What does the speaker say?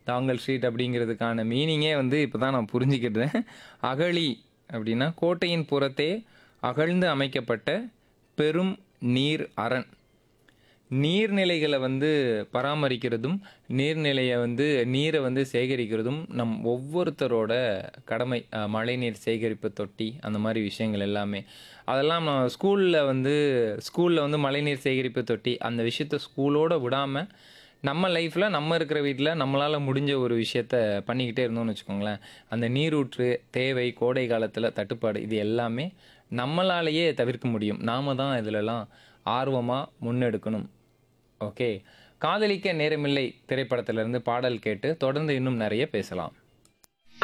தாங்கல் street அப்படிங்கிறதுக்கான மீனிங்கே வந்து இப்போ தான் நான் புரிஞ்சுக்கிட்டேன் அகழி அப்படின்னா கோட்டையின் புறத்தே அகழ்ந்து அமைக்கப்பட்ட பெரும் நீர் அரண் நீர்நிலைகளை வந்து பராமரிக்கிறதும் நீர்நிலையை வந்து நீரை வந்து சேகரிக்கிறதும் நம் ஒவ்வொருத்தரோட கடமை அஹ், மழைநீர் சேகரிப்பு தொட்டி அந்த மாதிரி விஷயங்கள் எல்லாமே அதெல்லாம் நான் ஸ்கூலில் வந்து ஸ்கூலில் வந்து மழைநீர் சேகரிப்பு தொட்டி அந்த விஷயத்த ஸ்கூலோடு விடாமல் நம்ம லைஃப்பில் நம்ம இருக்கிற வீட்டில் நம்மளால் முடிஞ்ச ஒரு விஷயத்த பண்ணிக்கிட்டே இருந்தோம்னு வச்சுக்கோங்களேன் அந்த நீரூற்று தேவை கோடை காலத்தில் தட்டுப்பாடு இது எல்லாமே நம்மளாலேயே தவிர்க்க முடியும் நாம தான் இதிலெல்லாம் ஆர்வமாக முன்னெடுக்கணும் ஓகே காதலிக்க நேரமில்லை திரைப்படத்திலிருந்து பாடல் கேட்டு தொடர்ந்து இன்னும் நிறைய பேசலாம்